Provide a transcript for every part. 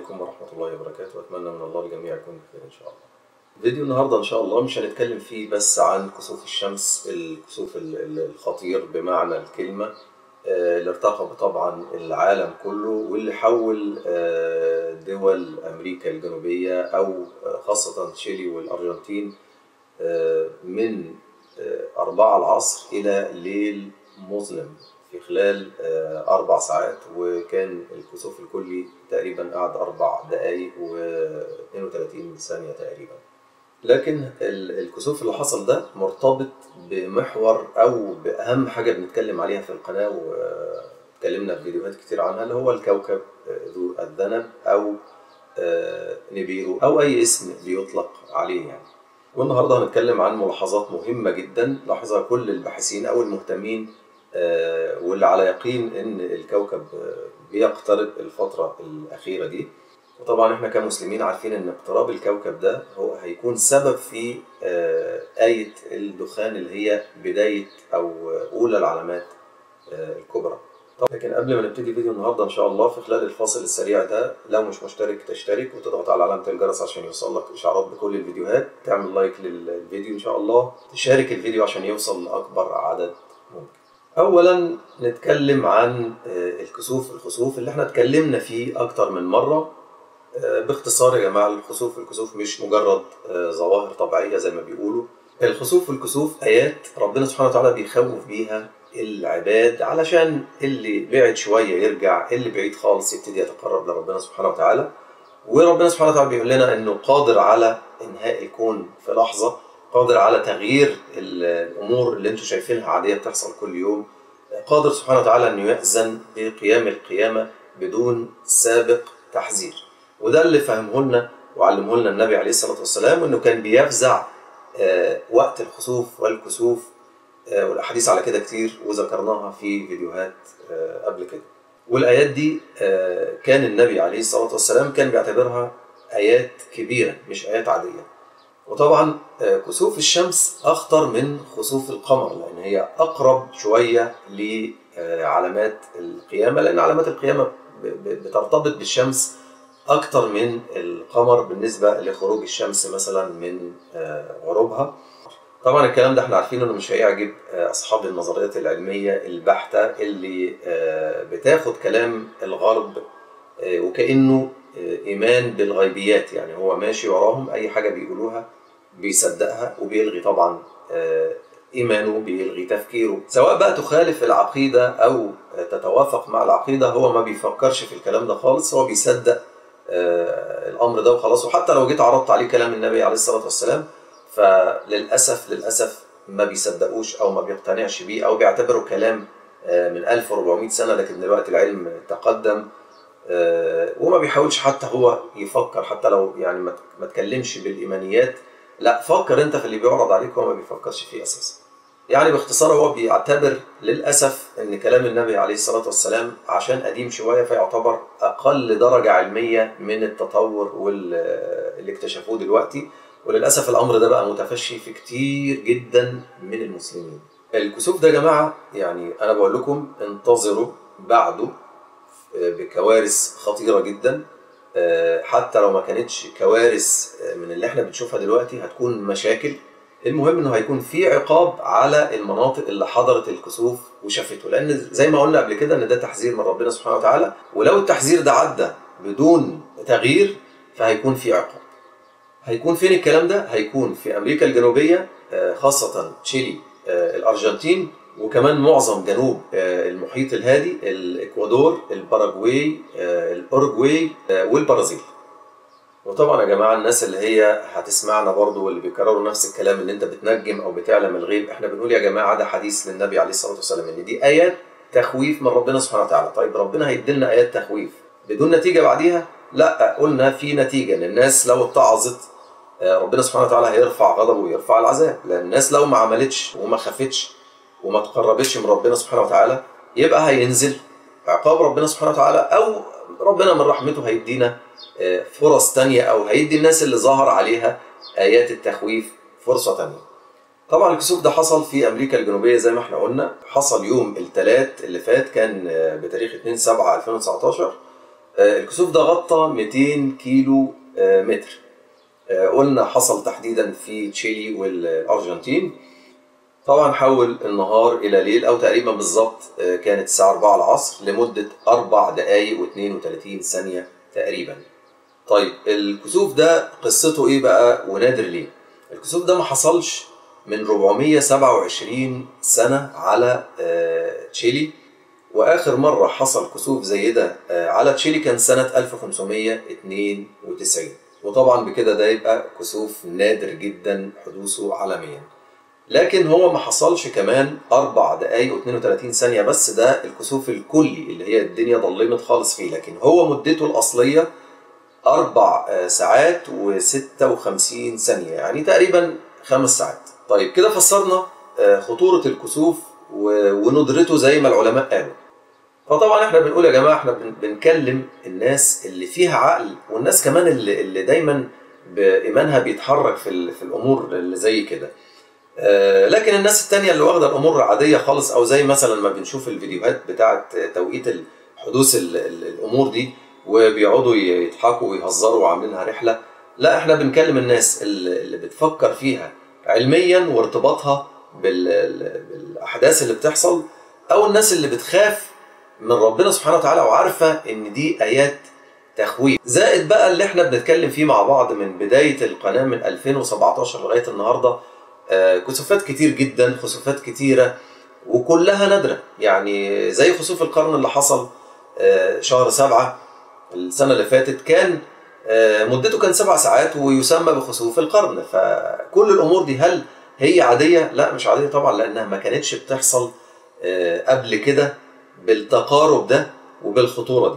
عليكم ورحمة الله وبركاته وأتمنى من الله الجميع يكون بخير إن شاء الله. فيديو النهاردة إن شاء الله مش هنتكلم فيه بس عن كسوف الشمس الكسوف ال- ال- الخطير بمعنى الكلمة آه، اللي ارتقب طبعا العالم كله واللي حول آه، دول أمريكا الجنوبية أو آه، خاصة تشيلي والأرجنتين آه، من آه، أربعة العصر إلى ليل مظلم في خلال آه، أربع ساعات وكان الكسوف الكلي تقريبا قعد أربع دقايق و 32 ثانية تقريبا لكن ال- الكسوف اللي حصل ده مرتبط بمحور أو بأهم حاجة بنتكلم عليها في القناة واتكلمنا في فيديوهات كتير عنها اللي هو الكوكب آه، ذو الذنب أو آه، نبيرو أو أي اسم بيطلق عليه يعني والنهارده هنتكلم عن ملاحظات مهمة جدا لاحظها كل الباحثين أو المهتمين آه، واللي على يقين إن الكوكب آه، بيقترب الفترة الأخيرة دي وطبعا احنا كمسلمين عارفين ان اقتراب الكوكب ده هو هيكون سبب في آه، آية الدخان اللي هي بداية أو أولى العلامات آه، الكبرى طب لكن قبل ما نبتدي فيديو النهارده ان شاء الله في خلال الفاصل السريع ده لو مش مشترك تشترك وتضغط على علامه الجرس عشان يوصل لك اشعارات بكل الفيديوهات تعمل لايك للفيديو ان شاء الله تشارك الفيديو عشان يوصل لاكبر عدد ممكن اولا نتكلم عن آه، الكسوف الخسوف اللي احنا اتكلمنا فيه اكتر من مره آه، باختصار يا جماعه الخسوف والكسوف مش مجرد آه، ظواهر طبيعيه زي ما بيقولوا الخسوف والكسوف ايات ربنا سبحانه وتعالى بيخوف بيها العباد علشان اللي بعد شويه يرجع اللي بعيد خالص يبتدي يتقرب لربنا سبحانه وتعالى وربنا سبحانه وتعالى بيقول لنا انه قادر على انهاء الكون في لحظه قادر على تغيير ال- الامور اللي انتم شايفينها عاديه بتحصل كل يوم قادر سبحانه وتعالى انه يأذن بقيام القيامه بدون سابق تحذير وده اللي فهمه لنا وعلمه لنا النبي عليه الصلاه والسلام انه كان بيفزع آه، وقت الخسوف والكسوف آه، والاحاديث على كده كتير وذكرناها في فيديوهات آه، قبل كده والايات دي آه، كان النبي عليه الصلاه والسلام كان بيعتبرها ايات كبيره مش ايات عاديه وطبعا آه، كسوف الشمس اخطر من خسوف القمر لان هي اقرب شويه لعلامات القيامه لان علامات القيامه ب- ب- بترتبط بالشمس اكتر من القمر بالنسبه لخروج الشمس مثلا من آه، غروبها طبعا الكلام ده احنا عارفين انه مش هيعجب آه، اصحاب النظريات العلميه البحته اللي آه، بتاخد كلام الغرب آه، وكانه آه، ايمان بالغيبيات يعني هو ماشي وراهم اي حاجه بيقولوها بيصدقها وبيلغي طبعا آه، ايمانه بيلغي تفكيره سواء بقى تخالف العقيده او تتوافق مع العقيده هو ما بيفكرش في الكلام ده خالص هو بيصدق آه، الامر ده وخلاص وحتى لو جيت عرضت عليه كلام النبي عليه الصلاه والسلام فللاسف للاسف ما بيصدقوش او ما بيقتنعش بيه او بيعتبره كلام آه، من 1400 سنه لكن دلوقتي العلم تقدم آه، وما بيحاولش حتى هو يفكر حتى لو يعني ما ما تكلمش بالايمانيات لا فكر انت في اللي بيعرض عليك هو ما بيفكرش فيه اساسا يعني باختصار هو بيعتبر للاسف ان كلام النبي عليه الصلاه والسلام عشان قديم شويه فيعتبر اقل درجه علميه من التطور واللي اكتشفوه دلوقتي وللاسف الامر ده بقى متفشي في كتير جدا من المسلمين الكسوف ده يا جماعه يعني انا بقول لكم انتظروا بعده بكوارث خطيره جدا آه، حتى لو ما كانتش كوارث آه، من اللي احنا بنشوفها دلوقتي هتكون مشاكل المهم انه هيكون في عقاب على المناطق اللي حضرت الكسوف وشافته لان زي ما قلنا قبل كده ان ده تحذير من ربنا سبحانه وتعالى ولو التحذير ده عدى بدون تغيير فهيكون في عقاب هيكون فين الكلام ده هيكون في امريكا الجنوبيه آه، خاصه تشيلي آه، الارجنتين وكمان معظم جنوب آه، المحيط الهادي الاكوادور الباراجواي آه، الاورجواي آه، والبرازيل وطبعا يا جماعه الناس اللي هي هتسمعنا برضو واللي بيكرروا نفس الكلام ان انت بتنجم او بتعلم الغيب احنا بنقول يا جماعه ده حديث للنبي عليه الصلاه والسلام ان دي ايات تخويف من ربنا سبحانه وتعالى طيب ربنا هيديلنا ايات تخويف بدون نتيجه بعديها لا قلنا في نتيجه ان الناس لو اتعظت آه، ربنا سبحانه وتعالى هيرفع غضبه ويرفع العذاب لان الناس لو ما عملتش وما خافتش وما تقربتش من ربنا سبحانه وتعالى يبقى هينزل عقاب ربنا سبحانه وتعالى او ربنا من رحمته هيدينا آه، فرص تانية او هيدي الناس اللي ظهر عليها ايات التخويف فرصة تانية طبعا الكسوف ده حصل في امريكا الجنوبيه زي ما احنا قلنا حصل يوم الثلاث اللي فات كان آه، بتاريخ 2 7 2019 آه، الكسوف ده غطى 200 كيلو آه، متر آه، قلنا حصل تحديدا في تشيلي والارجنتين طبعا حول النهار الى ليل او تقريبا بالظبط آه، كانت الساعه 4 العصر لمده 4 دقائق و32 ثانيه تقريبا طيب الكسوف ده قصته ايه بقى ونادر ليه الكسوف ده ما حصلش من 427 سنه على آه، تشيلي واخر مره حصل كسوف زي ده آه، على تشيلي كان سنه 1592 وطبعا بكده ده يبقى كسوف نادر جدا حدوثه عالميا لكن هو ما حصلش كمان 4 دقايق و32 ثانيه بس ده الكسوف الكلي اللي هي الدنيا ضلمت خالص فيه لكن هو مدته الاصليه أربع آه، ساعات و56 ثانية يعني تقريبا خمس ساعات طيب كده فسرنا آه، خطورة الكسوف و- وندرته زي ما العلماء قالوا فطبعا احنا بنقول يا جماعة احنا بن- بنكلم الناس اللي فيها عقل والناس كمان اللي, اللي دايما بإيمانها بيتحرك في, ال- في الأمور اللي زي كده آه، لكن الناس التانية اللي واخدة الأمور عادية خالص أو زي مثلا ما بنشوف الفيديوهات بتاعة توقيت ال- حدوث ال- ال- الأمور دي وبيقعدوا يضحكوا ويهزروا وعاملينها رحلة لا احنا بنكلم الناس اللي اللي بتفكر فيها علميا وارتباطها بال- بالأحداث اللي بتحصل أو الناس اللي بتخاف من ربنا سبحانه وتعالى وعارفة إن دي آيات تخويف زائد بقى اللي احنا بنتكلم فيه مع بعض من بداية القناة من 2017 لغاية النهاردة آه، كسوفات كتير جدا خسوفات كتيرة وكلها نادرة يعني زي خسوف القرن اللي حصل آه، شهر سبعة السنة اللي فاتت كان آه، مدته كان سبع ساعات ويسمى بخسوف القرن فكل الأمور دي هل هي عادية؟ لا مش عادية طبعا لأنها ما كانتش بتحصل آه، قبل كده بالتقارب ده وبالخطورة دي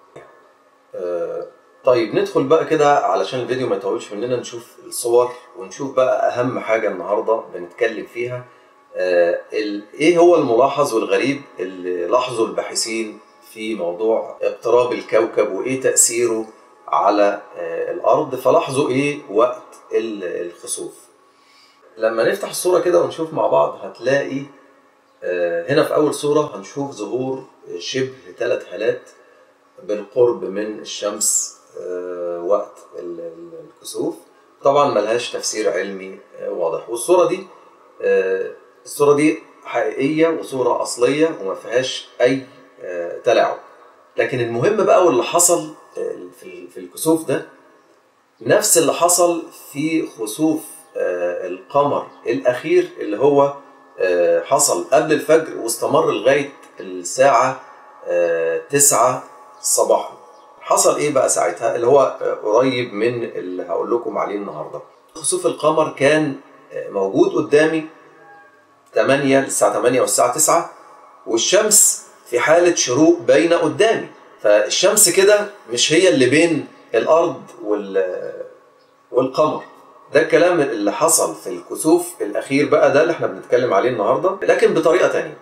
آه، طيب ندخل بقى كده علشان الفيديو ما يطولش مننا نشوف الصور ونشوف بقى اهم حاجه النهارده بنتكلم فيها آه، ال- ايه هو الملاحظ والغريب اللي لاحظه الباحثين في موضوع اقتراب الكوكب وايه تاثيره على آه، الارض فلاحظوا ايه وقت ال- الخسوف لما نفتح الصوره كده ونشوف مع بعض هتلاقي آه، هنا في اول صوره هنشوف ظهور شبه ثلاث هالات بالقرب من الشمس آه، وقت ال- ال- الكسوف طبعا ملهاش تفسير علمي آه، واضح والصورة دي آه، الصورة دي حقيقية وصورة أصلية وما فيهاش أي آه، تلاعب لكن المهم بقى واللي حصل آه، في في الكسوف ده نفس اللي حصل في خسوف آه، القمر الأخير اللي هو آه، حصل قبل الفجر واستمر لغاية الساعة آه، تسعة صباحا حصل ايه بقى ساعتها اللي هو آه، قريب من اللي هقول لكم عليه النهارده خسوف القمر كان آه، موجود قدامي 8 للساعة 8 والساعة 9 والشمس في حالة شروق باينة قدامي فالشمس كده مش هي اللي بين الأرض وال والقمر ده الكلام اللي حصل في الكسوف الأخير بقى ده اللي احنا بنتكلم عليه النهاردة لكن بطريقة تانية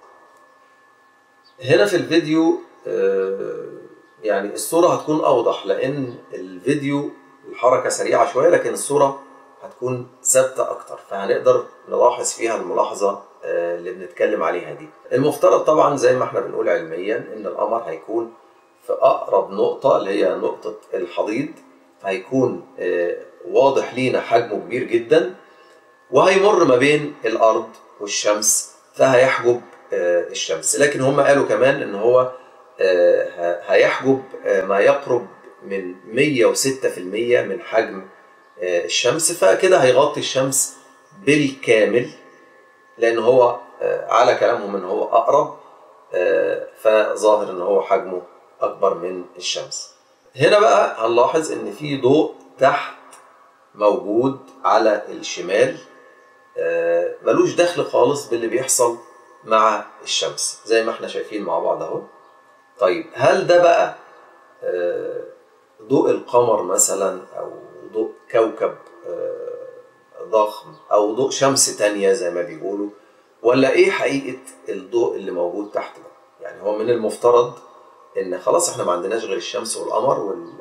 هنا في الفيديو آه، يعني الصورة هتكون أوضح لأن الفيديو الحركة سريعة شوية لكن الصورة هتكون ثابتة أكتر فهنقدر نلاحظ فيها الملاحظة آه، اللي بنتكلم عليها دي المفترض طبعا زي ما احنا بنقول علميا إن القمر هيكون في أقرب نقطة اللي هي نقطة الحضيض فهيكون آه، واضح لينا حجمه كبير جدا وهيمر ما بين الأرض والشمس فهيحجب آه، الشمس لكن هم قالوا كمان إن هو آه، ه- هيحجب آه، ما يقرب من 106% من حجم آه، الشمس فكده هيغطي الشمس بالكامل لأن هو آه، على كلامهم إن هو أقرب آه، فظاهر إن هو حجمه أكبر من الشمس هنا بقى هنلاحظ إن في ضوء تحت موجود على الشمال آه، ملوش دخل خالص باللي بيحصل مع الشمس زي ما احنا شايفين مع بعض اهو طيب هل ده بقى آه، ضوء القمر مثلا او ضوء كوكب آه، ضخم او ضوء شمس تانية زي ما بيقولوا ولا ايه حقيقة الضوء اللي موجود تحت ده يعني هو من المفترض ان خلاص احنا ما عندناش غير الشمس والقمر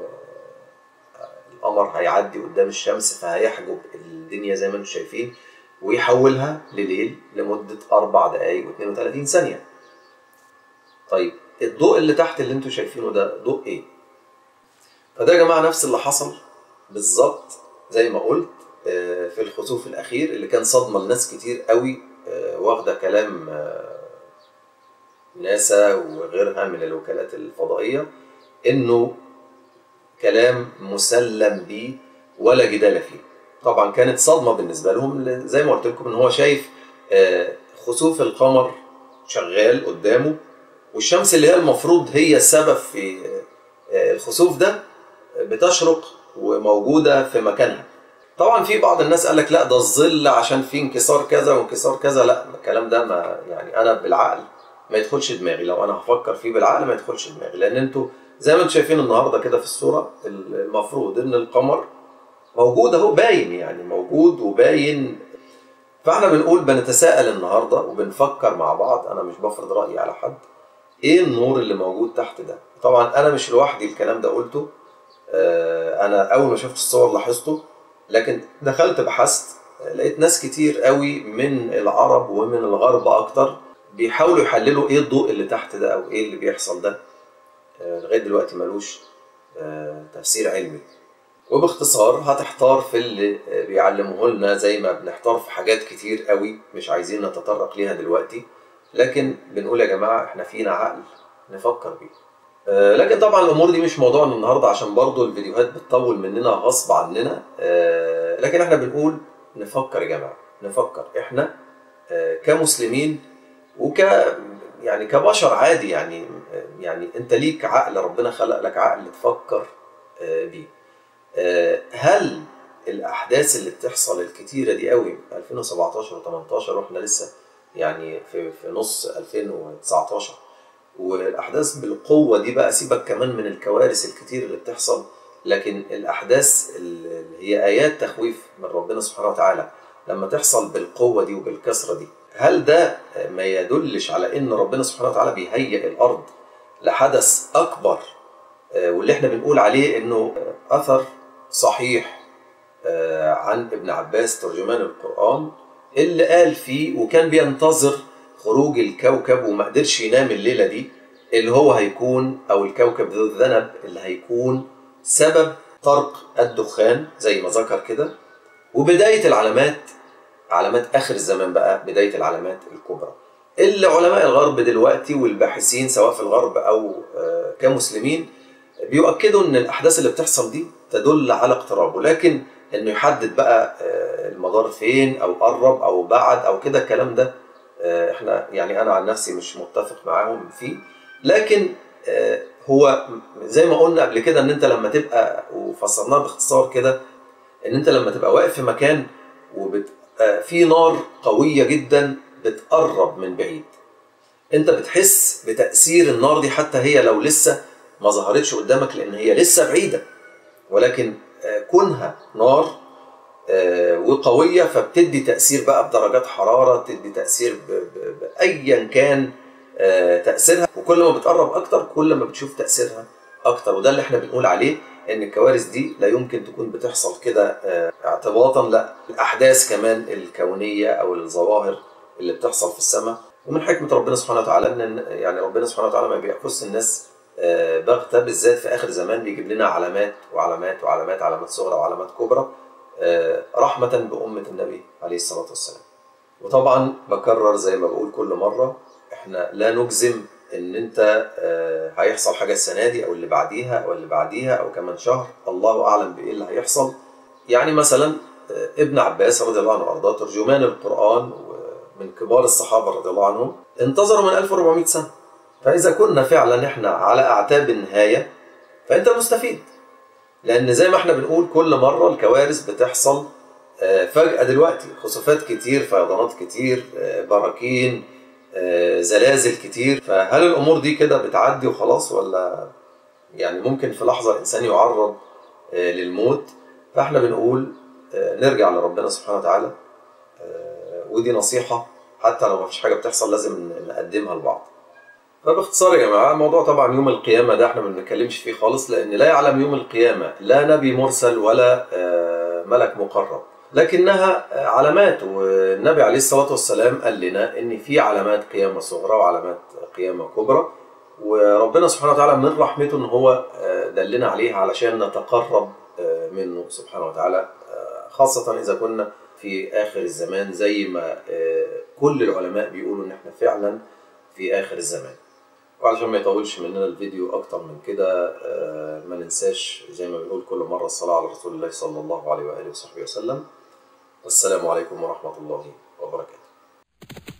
والقمر هيعدي قدام الشمس فهيحجب الدنيا زي ما انتم شايفين ويحولها لليل لمدة أربع دقايق و32 ثانية طيب الضوء اللي تحت اللي انتم شايفينه ده ضوء ايه؟ فده يا جماعه نفس اللي حصل بالظبط زي ما قلت آه، في الخسوف الاخير اللي كان صدمه لناس كتير قوي آه، واخده كلام آه، ناسا وغيرها من الوكالات الفضائيه انه كلام مسلم به ولا جدال فيه طبعا كانت صدمه بالنسبه لهم ل- زي ما قلت لكم ان هو شايف آه، خسوف القمر شغال قدامه والشمس اللي هي المفروض هي السبب في آه، الخسوف ده بتشرق وموجوده في مكانها طبعا في بعض الناس قال لك لا ده الظل عشان في انكسار كذا وانكسار كذا لا الكلام ده ما يعني انا بالعقل ما يدخلش دماغي لو انا هفكر فيه بالعقل ما يدخلش دماغي لان انتوا زي ما انتم شايفين النهارده كده في الصوره المفروض ان القمر موجود اهو باين يعني موجود وباين فاحنا بنقول بنتساءل النهارده وبنفكر مع بعض انا مش بفرض رايي على حد ايه النور اللي موجود تحت ده طبعا انا مش لوحدي الكلام ده قلته آه، انا اول ما شفت الصور لاحظته لكن دخلت بحثت آه، لقيت ناس كتير قوي من العرب ومن الغرب اكتر بيحاولوا يحللوا ايه الضوء اللي تحت ده او ايه اللي بيحصل ده آه، لغايه دلوقتي ملوش آه، تفسير علمي وباختصار هتحتار في اللي آه، بيعلموه لنا زي ما بنحتار في حاجات كتير قوي مش عايزين نتطرق ليها دلوقتي لكن بنقول يا جماعه احنا فينا عقل نفكر بيه آه، لكن طبعا الامور دي مش موضوعنا النهارده عشان برضو الفيديوهات بتطول مننا غصب عننا آه، لكن احنا بنقول نفكر يا جماعه نفكر احنا آه، كمسلمين وك يعني كبشر عادي يعني يعني انت ليك عقل ربنا خلق لك عقل تفكر آه، بيه آه، هل الاحداث اللي بتحصل الكتيره دي قوي 2017 و18 واحنا لسه يعني في في نص 2019 والاحداث بالقوه دي بقى سيبك كمان من الكوارث الكتير اللي بتحصل لكن الاحداث اللي هي ايات تخويف من ربنا سبحانه وتعالى لما تحصل بالقوه دي وبالكثره دي هل ده ما يدلش على ان ربنا سبحانه وتعالى بيهيئ الارض لحدث اكبر آه، واللي احنا بنقول عليه انه آه، اثر صحيح آه، عن ابن عباس ترجمان القران اللي قال فيه وكان بينتظر خروج الكوكب وما قدرش ينام الليله دي اللي هو هيكون او الكوكب ذو الذنب اللي هيكون سبب طرق الدخان زي ما ذكر كده وبدايه العلامات علامات اخر الزمان بقى بدايه العلامات الكبرى اللي علماء الغرب دلوقتي والباحثين سواء في الغرب او آه، كمسلمين بيؤكدوا ان الاحداث اللي بتحصل دي تدل على اقترابه لكن انه يحدد بقى آه، المدار فين او قرب او بعد او كده الكلام ده آه، احنا يعني انا عن نفسي مش متفق معاهم فيه لكن آه، هو زي ما قلنا قبل كده ان انت لما تبقى وفسرناها باختصار كده ان انت لما تبقى واقف في مكان وبت آه، في نار قويه جدا بتقرب من بعيد انت بتحس بتاثير النار دي حتى هي لو لسه ما ظهرتش قدامك لان هي لسه بعيده ولكن آه، كونها نار آه، وقويه فبتدي تاثير بقى بدرجات حراره تدي تاثير ب- ب- بايا كان آه، تاثيرها وكل ما بتقرب اكتر كل ما بتشوف تاثيرها اكتر وده اللي احنا بنقول عليه ان الكوارث دي لا يمكن تكون بتحصل كده آه، اعتباطا لا الاحداث كمان الكونيه او الظواهر اللي بتحصل في السماء ومن حكمه ربنا سبحانه وتعالى ان يعني ربنا سبحانه وتعالى ما بيحث الناس آه، بغته بالذات في اخر زمان بيجيب لنا علامات وعلامات وعلامات علامات صغرى وعلامات كبرى آه، رحمه بامه النبي عليه الصلاه والسلام وطبعا بكرر زي ما بقول كل مره احنا لا نجزم ان انت آه، هيحصل حاجه السنه دي او اللي بعديها او اللي بعديها او كمان شهر الله اعلم بايه اللي هيحصل يعني مثلا آه، ابن عباس رضي الله عنه وارضاه ترجمان القران ومن كبار الصحابه رضي الله عنهم انتظروا من 1400 سنه فاذا كنا فعلا احنا على اعتاب النهايه فانت مستفيد لان زي ما احنا بنقول كل مره الكوارث بتحصل آه، فجاه دلوقتي خسوفات كتير فيضانات كتير آه، براكين آه، زلازل كتير فهل الامور دي كده بتعدي وخلاص ولا يعني ممكن في لحظه الانسان يعرض آه، للموت فاحنا بنقول آه، نرجع لربنا سبحانه وتعالى آه، ودي نصيحه حتى لو مفيش حاجه بتحصل لازم نقدمها لبعض فباختصار يا جماعه الموضوع طبعا يوم القيامه ده احنا ما بنتكلمش فيه خالص لان لا يعلم يوم القيامه لا نبي مرسل ولا آه، ملك مقرب لكنها آه، علامات والنبي عليه الصلاه والسلام قال لنا ان في علامات قيامه صغرى وعلامات قيامه كبرى وربنا سبحانه وتعالى من رحمته ان هو آه، دلنا عليها علشان نتقرب آه، منه سبحانه وتعالى آه، خاصة إذا كنا في آخر الزمان زي ما آه، كل العلماء بيقولوا إن إحنا فعلا في آخر الزمان وعلشان ما يطولش مننا الفيديو أكتر من كده آه، ما ننساش زي ما بنقول كل مرة الصلاة على رسول الله صلى الله عليه وآله وصحبه وسلم والسلام عليكم ورحمة الله وبركاته